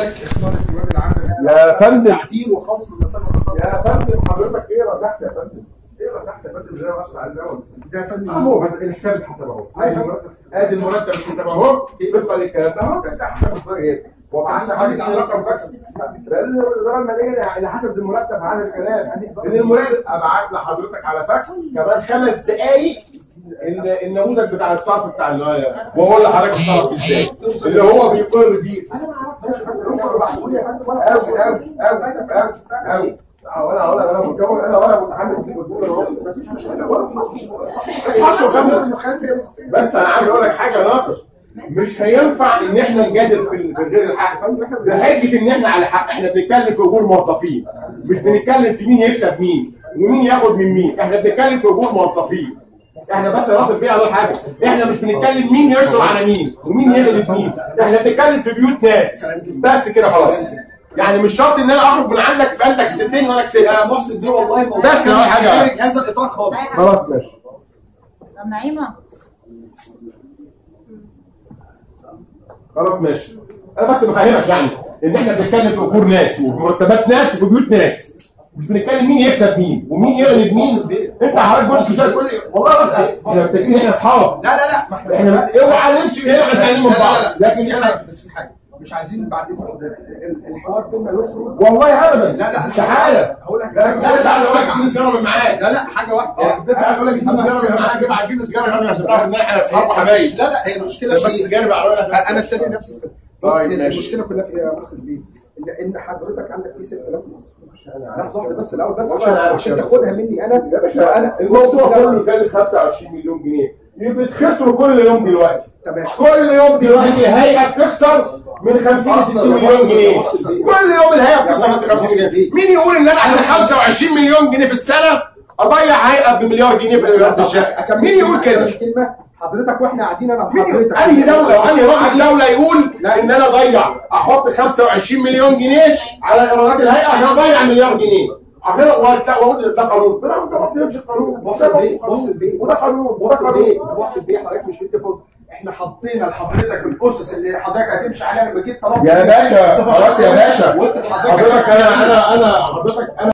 لك اختار الديوان العام يا فندم تعديل وخصم المسافه يا فندم حضرتك ايه رجعت يا فندم؟ ايه رجعت يا فندم زي ما بص على الاول ده يا فندم اهو الحساب اتحسب اهو ادي المرتب ادي المرتب اتحسب اهو طبقا للكلام ده اهو كان تحت حساب الطريق ايه؟ وبعت حاجه على رقم فاكس لان الاداره الماليه اللي حسب المرتب هذا الكلام ان المرتب ابعت لحضرتك على فاكس كمان خمس دقائق ال- النموذج بتاع الصرف بتاع الغايه واقول لحضرتك الصرف ازاي اللي هو بيقر بيه انا ما اعرفش اوصل بعتولي يا فندم قوي قوي قوي قوي قوي ولا ولا انا متجوز انا ولا متحمل فيك وتقول اهو مفيش مشكله ولا صحيح حصل يا فندم بس انا عايز اقول لك حاجه يا ناصر مش هينفع ان احنا نجادل في ال- في غير الحق بحجه ان احنا على حق احنا بنتكلم في اجور موظفين مش بنتكلم في مين يكسب مين ومين ياخد من مين احنا بنتكلم في اجور موظفين احنا بس ناصر بيه على حاجه احنا مش بنتكلم مين يشرب على مين ومين يغلب مين احنا بنتكلم في بيوت ناس بس كده خلاص يعني مش شرط ان انا اخرج من عندك في قلبك ستين وانا كسبت يا محسن دي والله موضوع بس أول حاجة. خارج هذا الاطار خالص خلاص ماشي طب نعيمه خلاص ماشي انا بس بفهمك يعني ان احنا بنتكلم في اجور ناس ومرتبات ناس وفي بيوت ناس مش بنتكلم مين يكسب مين ومين يغلب مين انت حضرتك قلت مش كل والله بس احنا متفقين احنا اصحاب لا لا لا ما احنا احنا اوعى نمشي من هنا زعلانين من لا بعض لا لا بس في حاجه بس في حاجه مش عايزين بعد اذن حضرتك ال- الحوار بينا يخرج والله ابدا لا لا استحاله هقول لك لا لا لا عايز اقول لك لا اديني سيجاره من معاك لا لا حاجه واحده بس عايز اقول لك اديني سيجاره من معاك ابعت اديني سيجاره كمان عشان تعرف ان احنا اصحاب وحبايب لا لا هي المشكله بس في إيه؟ سيجاره بقى انا الثاني نفس الكلام بص طيب، ماشي. المشكله كلها في ايه يا محسن بيه؟ ان ان حضرتك عندك في 6000 موظف لحظه واحده بس الاول بس عشان عشان, أعرف عشان كده. تاخدها مني انا يا باشا انا الموضوع كله كان 25 مليون جنيه بيتخسروا كل يوم دلوقتي تمام كل يوم دلوقتي الهيئه بتخسر من 50 ل 60 مليون جنيه كل يوم الهيئه بتخسر من 50 جنيه مين يقول ان انا عندي 25 مليون جنيه في السنه اضيع هيئه بمليار جنيه في اداره الشقه مين يقول كده كلمه حضرتك واحنا قاعدين انا مين يقول وحضرتك انهي دوله وانهي راجل دوله يقول ان انا اضيع احط 25 مليون جنيه على ايرادات الهيئه عشان اضيع مليار جنيه عشان واقول ده قانون لا انت ما بتمشي القانون محسن بيه محسن بيه وده قانون وده محسن بيه قانون محسن بيه حضرتك مش مدي فرصه احنا حطينا لحضرتك الاسس اللي حضرتك هتمشي عليها لما جيت طلبت يا باشا صفة خلاص يا شخصية، باشا وقلت لحضرتك حضرتك انا انا انا حضرتك انا